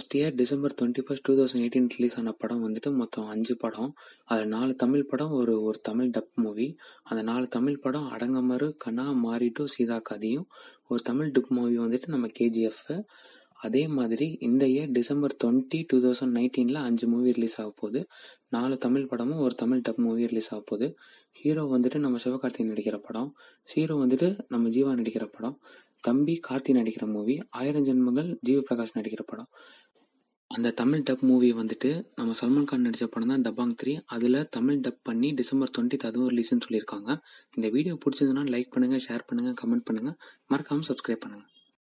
last year December twenty first two thousand eighteen release ஆன படம் வந்துட்டு மொத்தம் அஞ்சு படம் அதில் நாலு தமிழ் படம் ஒரு ஒரு தமிழ் டப் மூவி அந்த நாலு தமிழ் படம் அடங்கமறு கண்ணா மாரி டு சீதா கதியும் ஒரு தமிழ் டப் மூவி வந்துட்டு நம்ம கேஜிஎஃப் அதே மாதிரி இந்த year December twenty two thousand நைன்டீனில் அஞ்சு மூவி ரிலீஸ் ஆக போகுது நாலு தமிழ் படமும் ஒரு தமிழ் டப் மூவி ரிலீஸ் ஆக போகுது ஹீரோ வந்துட்டு நம்ம சிவகார்த்திகேயன் நடிக்கிற படம் ஹீரோ வந்துட்டு நம்ம ஜீவா நடிக்கிற படம் தம்பி கார்த்தி நடிக்கிற மூவி ஆயிரம் ஜென்மங்கள் ஜீவபிரகாஷ் நடிக்கிற படம் அந்த தமிழ் டப் மூவி வந்துட்டு நம்ம சல்மான் கான் நடித்த படம் தான் தபாங் த்ரீ அதில் தமிழ் டப் பண்ணி டிசம்பர் டுவெண்ட்டி அதுவும் ரிலீஸ்னு சொல்லியிருக்காங்க இந்த வீடியோ பிடிச்சதுன்னா லைக் பண்ணுங்கள் ஷேர் பண்ணுங்கள் கமெண்ட் பண்ணுங்கள் மறக்காமல் சப்ஸ்கிரைப் பண்ணுங்கள்